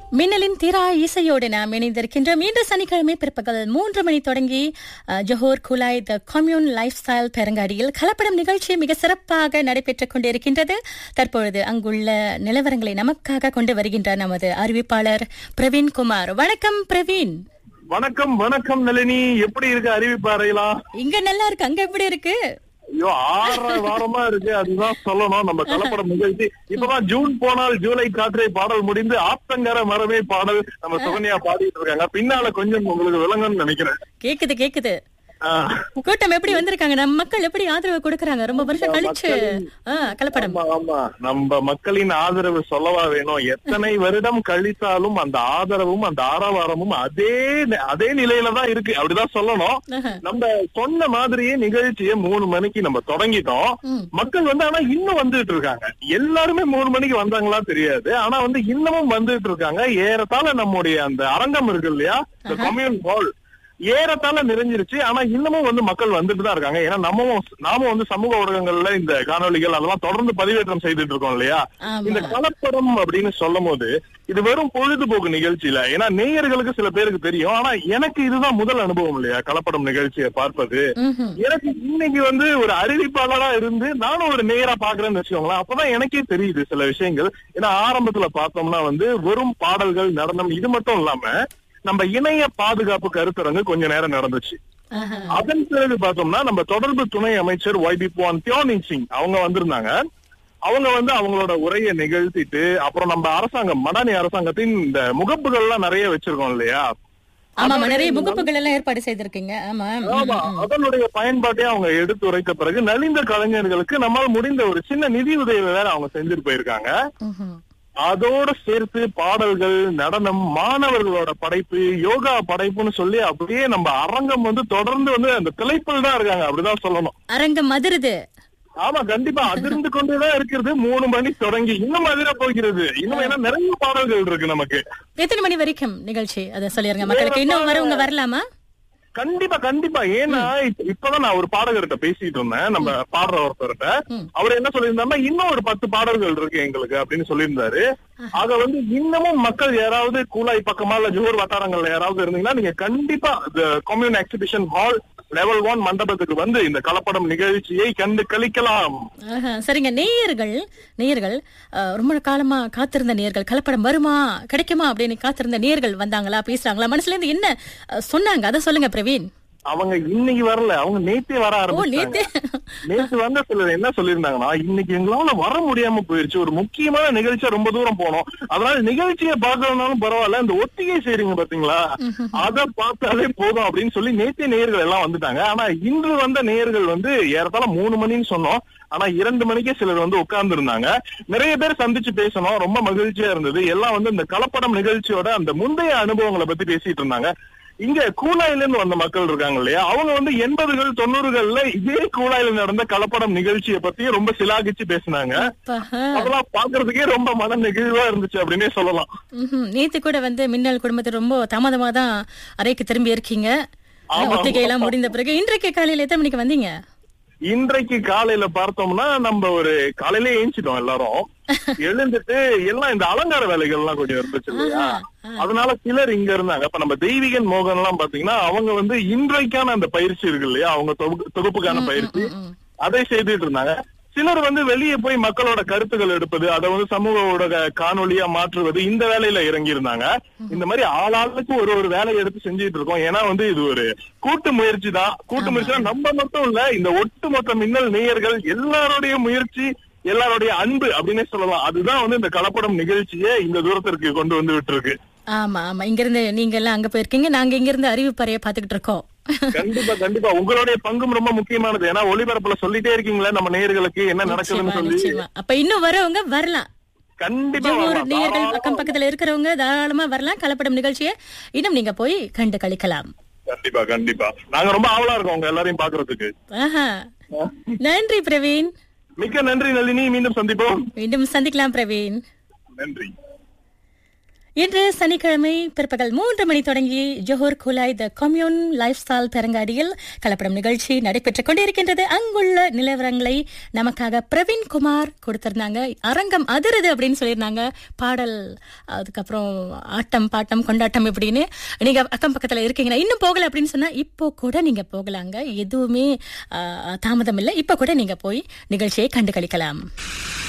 மின்னலின் திரா இசையோடு நாம் இணைந்திருக்கின்றோம் இன்று சனிக்கிழமை பிற்பகல் மூன்று மணி தொடங்கி அஹ், ஜோஹர் குலாய் த கம்யூன் லைஃப் ஸ்டைல் பெருங்காடியில் கலப்படம் நிகழ்ச்சி மிக சிறப்பாக நடைபெற்றுக் கொண்டிருக்கின்றது தற்பொழுது அங்குள்ள நிலவரங்களை நமக்காக கொண்டு வருகின்றார் நமது அறிவிப்பாளர் பிரவீன் குமார் வணக்கம் பிரவீன் வணக்கம் வணக்கம் நளினி எப்படி இருக்கு அறிவிப்பாறையெல்லாம் இங்க நல்லா இருக்கு அங்க எப்படி இருக்கு ஐயோ ஆறரை வாரமா இருக்கு அதுதான் சொல்லணும் நம்ம கலப்படம் நிகழ்ச்சி இப்பதான் ஜூன் போனால் ஜூலை காற்றை பாடல் முடிந்து ஆத்தங்கர மரமே பாடல் நம்ம சுகன்யா பாடிட்டு இருக்காங்க பின்னால கொஞ்சம் உங்களுக்கு விளங்கும்னு நினைக்கிறேன் கேக்குது கேக்குது ஆஹ், கூட்டம் எப்படி வந்திருக்காங்க நம்ம மக்கள் எப்படி ஆதரவு கொடுக்கறாங்க ரொம்ப வருஷம் கழிச்சு ஆ, கலப்படம் ஆமா ஆமா நம்ம மக்களின் ஆதரவு சொல்லவா வேணும் எத்தனை வருடம் கழித்தாலும் அந்த ஆதரவும் அந்த ஆரவாரமும் அதே நி- அதே நிலையில தான் இருக்கு அப்படிதான் சொல்லணும் ஆஹா. நம்ம சொன்ன மாதிரியே நிகழ்ச்சியை மூணு மணிக்கு நம்ம தொடங்கிட்டோம் ம். மக்கள் வந்து ஆனா இன்னும் வந்துட்டு இருக்காங்க எல்லாருமே மூணு மணிக்கு வந்தாங்களா தெரியாது ஆனா வந்து இன்னமும் வந்துட்டு இருக்காங்க ஏறத்தாழ நம்முடைய அந்த அரங்கம் இருக்கு இல்லையா இந்த கம்யூன் ஹால் ஏறத்தாழ நிறைஞ்சிருச்சு ஆனா இன்னமும் வந்து மக்கள் வந்துட்டு தான் இருக்காங்க ஏன்னா நம்மவும் நாமும் வந்து சமூக ஊடகங்கள்ல இந்த காணொளிகள் அதெல்லாம் தொடர்ந்து பதிவேற்றம் செய்துட்டு இருக்கோம் இல்லையா ஆமா இந்த கலப்படம் அப்படின்னு சொல்லும் போது இது வெறும் பொழுதுபோக்கு நிகழ்ச்சி இல்ல ஏன்னா நேயர்களுக்கு சில பேருக்கு தெரியும் ஆனா எனக்கு இதுதான் முதல் அனுபவம் இல்லையா கலப்படம் நிகழ்ச்சியை பார்ப்பது ம்ஹும். எனக்கு இன்னைக்கு வந்து ஒரு அறிவிப்பாளரா இருந்து நானும் ஒரு நேரா பாக்குறேன்னு வச்சுக்கோங்களேன் அப்பதான் எனக்கே தெரியுது சில விஷயங்கள் ஏன்னா ஆரம்பத்துல பார்த்தோம்னா வந்து வெறும் பாடல்கள் நடனம் இது மட்டும் இல்லாம நம்ம இணைய பாதுகாப்பு கருத்தரங்கு கொஞ்ச நேரம் நடந்துச்சு ஆஹா. அதன் பிறகு பார்த்தோம்னா நம்ம தொடர்பு துணை அமைச்சர் ஒய்பி புவான் தியோனிங் சிங் அவங்க வந்திருந்தாங்க அவங்க வந்து அவங்களோட உரையை நிகழ்த்திட்டு அப்புறம் நம்ம அரசாங்கம் மடானி அரசாங்கத்தின் இந்த முகப்புகள்லாம் நிறைய வச்சிருக்கோம் இல்லையா ஆமாமா நிறைய முகப்புகள் எல்லாம் ஏற்பாடு செய்திருக்கீங்க ஆமா ம், ஆமா ம். அதனுடைய பயன்பாட்டை அவங்க எடுத்து உரைத்த பிறகு நலிந்த கலைஞர்களுக்கு நம்மால் முடிந்த ஒரு சின்ன நிதி உதவி வேற அவங்க செஞ்சுட்டு போயிருக்காங்க ம்ஹும். அதோட சேர்த்து பாடல்கள் நடனம் மாணவர்களோட படைப்பு யோகா படைப்புன்னு சொல்லி அப்படியே நம்ம அரங்கம் வந்து தொடர்ந்து வந்து அந்த திளைப்பில் தான் இருக்காங்க அப்படிதான் சொல்லணும் அரங்கம் அதிருது ஆமா கண்டிப்பா அதிர்ந்து கொண்டுதான் இருக்கிறது மூணு மணி தொடங்கி இன்னும் அதிர போகிறது இன்னும் ஏன்னா நிறைய பாடல்கள் இருக்கு நமக்கு எத்தனை மணி வரைக்கும் நிகழ்ச்சி அதை சொல்லிருங்க மக்களுக்கு இன்னும் வரவங்க வரலாமா கண்டிப்பா கண்டிப்பா ஏன்னா இப்ப- இப்பதான் நான் ஒரு பாடகர்கிட்ட பேசிட்டு இருந்தேன் நம்ம பாடுற ஒருத்தர்கிட்ட ம். அவர் என்ன சொல்லியிருந்தாருன்னா இன்னும் ஒரு பத்து பாடல்கள் இருக்கு எங்களுக்கு அப்படின்னு சொல்லியிருந்தாரு ஆக வந்து இன்னமும் மக்கள் யாராவது கூலாய் பக்கமா இல்ல ஜோர் வட்டாரங்கள்ல யாராவது இருந்தீங்கன்னா நீங்க கண்டிப்பா commune exhibition hall level one மண்டபத்துக்கு வந்து இந்த கலப்படம் நிகழ்ச்சியை கண்டு கழிக்கலாம் ஆஹா, சரிங்க நேயர்கள் நேயர்கள் அஹ், ரொம்ப காலமா காத்திருந்த நேயர்கள் கலப்படம் வருமா கிடைக்குமா அப்படின்னு காத்திருந்த நேயர்கள் வந்தாங்களா பேசுறாங்களா மனசுல இருந்து என்ன அஹ், சொன்னாங்க அதை சொல்லுங்க பிரவீன் அவங்க இன்னைக்கு வரல அவங்க நேத்தே வர ஓ ஆரம்பிச்சாங்க நேத்து நேத்து வந்த சிலர் என்ன சொல்லியிருந்தாங்கன்னா இன்னைக்கு எங்களால வர முடியாம போயிருச்சு ஒரு முக்கியமான நிகழ்ச்சியா ரொம்ப தூரம் போனோம் அதனால நிகழ்ச்சியை பார்க்கறதுனாலும் பரவாயில்ல இந்த ஒத்திகை செய்றீங்க பாத்தீங்களா அத பார்த்தாலே போதும் அப்படின்னு சொல்லி நேத்தே நேயர்கள் எல்லாம் வந்துட்டாங்க ஆனா இன்று வந்த நேயர்கள் வந்து ஏறத்தாழ மூணு மணின்னு சொன்னோம் ஆனா இரண்டு மணிக்கே சிலர் வந்து உட்கார்ந்து இருந்தாங்க நிறைய பேர் சந்திச்சு பேசணும் ரொம்ப மகிழ்ச்சியா இருந்தது எல்லாம் வந்து இந்த கலப்படம் நிகழ்ச்சியோட அந்த முந்தைய அனுபவங்களை பத்தி பேசிட்டு இருந்தாங்க இங்க கூலாயில இருந்து வந்த மக்கள் இருக்காங்க இல்லையா அவங்க வந்து எண்பதுகள் தொண்ணூறுகள்ல இதே கூலாயில நடந்த கலப்படம் நிகழ்ச்சியை பத்தி ரொம்ப சிலாகிச்சு பேசினாங்க அப்பா, ஆ. அதெல்லாம் பாக்குறதுக்கே ரொம்ப மன நெகிழ்வா இருந்துச்சு அப்படின்னே சொல்லலாம் ம்ஹும். நேத்து கூட வந்து மின்னல் குடும்பத்தில் ரொம்ப தாமதமா தான் அறைக்கு திரும்பி இருக்கீங்க ஆமா, ஒத்திகை எல்லாம் முடிந்த பிறகு இன்றைக்கு காலையில எத்தனை மணிக்கு வந்தீங்க இன்றைக்கு காலையில பார்த்தோம்னா நம்ம ஒரு காலையிலே ஏஞ்சிட்டோம் எல்லாரும் எழுந்துட்டு எல்லாம் இந்த அலங்கார வேலைகள் எல்லாம் கொஞ்சம் இருந்துச்சு இல்லையா அதனால சிலர் இங்க இருந்தாங்க அப்ப நம்ம தெய்வீகன் மோகன் எல்லாம் பாத்தீங்கன்னா அவங்க வந்து இன்றைக்கான அந்த பயிற்சி இருக்கு இல்லையா அவங்க தொகுப்பு- தொகுப்புக்கான பயிற்சி ம். அதை செய்துட்டு இருந்தாங்க சிலர் வந்து வெளியே போய் மக்களோட கருத்துக்கள் எடுப்பது அதை வந்து சமூக ஊடக காணொலியா மாற்றுவது இந்த வேலையில இறங்கி இருந்தாங்க இந்த மாதிரி ஆளாளுக்கு ஒரு ஒரு வேலையை எடுத்து செஞ்சுட்டு இருக்கோம் ஏன்னா வந்து இது ஒரு கூட்டு முயற்சி தான் கூட்டு முயற்சி நம்ம மட்டும் இல்ல இந்த ஒட்டுமொத்த மின்னல் நேயர்கள் எல்லாருடைய முயற்சி எல்லாருடைய அன்பு அப்படின்னே சொல்லலாம் அதுதான் வந்து இந்த கலப்படம் நிகழ்ச்சியை இந்த தூரத்திற்கு கொண்டு வந்து விட்டுருக்கு ஆமா ஆமா இங்க இருந்து நீங்க எல்லாம் அங்க போயிருக்கீங்க நாங்க இங்க இருந்து அறிவிப்பறைய பாத்துக்கிட்டு இருக்கோம் கண்டிப்பா கண்டிப்பா உங்களுடைய பங்கும் ரொம்ப முக்கியமானது ஏன்னா ஒளிபரப்புல சொல்லிட்டே இருக்கீங்களே நம்ம நேயர்களுக்கு என்ன நடக்குதுன்னு நிச்சயமா, சொல்லி நிச்சயமா. அப்ப இன்னும் வரவங்க வரலாம் கண்டிப்பா ஜோஹர் வரலாம். நேயர்கள் தாராளமா பக்கம் பக்கத்துல இருக்கிறவங்க தாராளமா வரலாம் கலப்படம் நிகழ்ச்சியை இன்னும் நீங்க போய் கண்டு கழிக்கலாம் கண்டிப்பா கண்டிப்பா நாங்க ரொம்ப ஆவலா இருக்கோம் உங்க எல்லாரையும் பாக்குறதுக்கு ஆஹா நன்றி பிரவீன் மிக்க நன்றி நளினி மீண்டும் சந்திப்போம் மீண்டும் சந்திக்கலாம் பிரவீன் நன்றி இன்று சனிக்கிழமை பிற்பகல் மூன்று மணி தொடங்கி ஜோஹர் குலாய் த கம்யூன் லைஃப் ஸ்டைல் பெருங்காடியில் கலப்படம் நிகழ்ச்சி நடைபெற்றுக் கொண்டிருக்கின்றது அங்குள்ள நிலவரங்களை நமக்காக பிரவீன் குமார் கொடுத்திருந்தாங்க அரங்கம் அதிருது அப்படின்னு சொல்லியிருந்தாங்க பாடல் அதுக்கப்புறம் ஆட்டம் பாட்டம் கொண்டாட்டம் இப்படின்னு நீங்க அக்கம் பக்கத்துல இருக்கீங்கன்னா இன்னும் போகல அப்படின்னு சொன்னா இப்போ கூட நீங்க போகலாங்க எதுவுமே ஆ, தாமதம் இல்லை இப்போ கூட நீங்க போய் நிகழ்ச்சியை கண்டு கழிக்கலாம்